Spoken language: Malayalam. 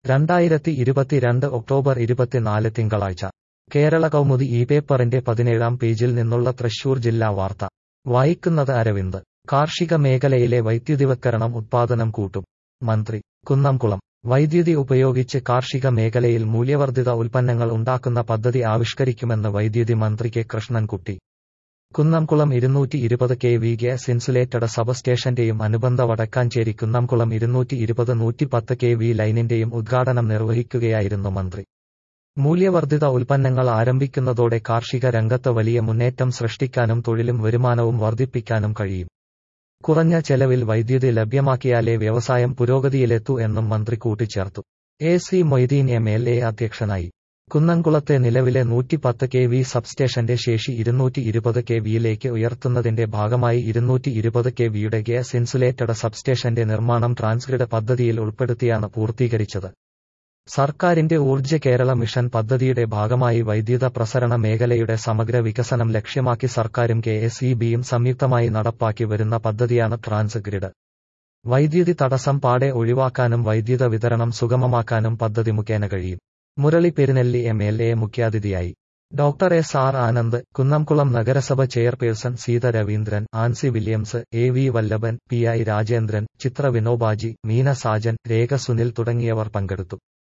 രണ്ടായിരത്തി ഇരുപത്തിരണ്ട് ഒക്ടോബർ ഇരുപത്തിനാല് തിങ്കളാഴ്ച കേരള കൗമുദി ഈ പേപ്പറിന്റെ പതിനേഴാം പേജിൽ നിന്നുള്ള തൃശൂർ ജില്ലാ വാർത്ത വായിക്കുന്നത് അരവിന്ദ് കാർഷിക മേഖലയിലെ വൈദ്യുതിവത്കരണം ഉത്പാദനം കൂട്ടും മന്ത്രി കുന്നംകുളം വൈദ്യുതി ഉപയോഗിച്ച് കാർഷിക മേഖലയിൽ മൂല്യവർദ്ധിത ഉൽപ്പന്നങ്ങൾ ഉണ്ടാക്കുന്ന പദ്ധതി ആവിഷ്കരിക്കുമെന്ന് വൈദ്യുതി മന്ത്രി കെ കൃഷ്ണൻകുട്ടി കുന്നംകുളം ഇരുന്നൂറ്റി ഇരുപത് കെ വി ഗ്യാസ് ഇൻസുലേറ്റഡ് സബ്സ്റ്റേഷന്റെയും അനുബന്ധ വടക്കാഞ്ചേരി കുന്നംകുളം ഇരുന്നൂറ്റി ഇരുപത് നൂറ്റിപ്പത്ത് കെ വി ലൈനിന്റെയും ഉദ്ഘാടനം നിർവഹിക്കുകയായിരുന്നു മന്ത്രി മൂല്യവർദ്ധിത ഉൽപ്പന്നങ്ങൾ ആരംഭിക്കുന്നതോടെ കാർഷിക രംഗത്ത് വലിയ മുന്നേറ്റം സൃഷ്ടിക്കാനും തൊഴിലും വരുമാനവും വർദ്ധിപ്പിക്കാനും കഴിയും കുറഞ്ഞ ചെലവിൽ വൈദ്യുതി ലഭ്യമാക്കിയാലേ വ്യവസായം പുരോഗതിയിലെത്തൂ എന്നും മന്ത്രി കൂട്ടിച്ചേർത്തു A C Moideen M L A അധ്യക്ഷനായി കുന്നംകുളത്തെ നിലവിലെ നൂറ്റിപ്പത്ത് കെ വി സബ്സ്റ്റേഷന്റെ ശേഷി ഇരുന്നൂറ്റി ഇരുപത് കെ വിയിലേക്ക് ഉയർത്തുന്നതിന്റെ ഭാഗമായി ഇരുന്നൂറ്റി ഇരുപത് കെ വിയുടെ ഗ്യാസ് ഇൻസുലേറ്റഡ് സബ്സ്റ്റേഷന്റെ നിർമ്മാണം ട്രാൻസ്ഗ്രിഡ് പദ്ധതിയിൽ ഉൾപ്പെടുത്തിയാണ് പൂർത്തീകരിച്ചത് സർക്കാരിന്റെ ഊർജ്ജ കേരള മിഷൻ പദ്ധതിയുടെ ഭാഗമായി വൈദ്യുത പ്രസരണ മേഖലയുടെ സമഗ്ര വികസനം ലക്ഷ്യമാക്കി സർക്കാരും കെ എസ് ഇ ബിയും സംയുക്തമായി നടപ്പാക്കി വരുന്ന പദ്ധതിയാണ് ട്രാൻസ്ഗ്രിഡ് വൈദ്യുതി തടസ്സം പാടെ ഒഴിവാക്കാനും വൈദ്യുത വിതരണം സുഗമമാക്കാനും പദ്ധതി മുഖേന കഴിയും Murali Perunelli M L A മുഖ്യാതിഥിയായി doctor S R Anand Kunnamkulam നഗരസഭ chairperson Seetha Raveendran Ancy Williams A V Vallabhan P I Rajendran Chitra Vinobaji Meena Sajan Rekha Sunil തുടങ്ങിയവർ പങ്കെടുത്തു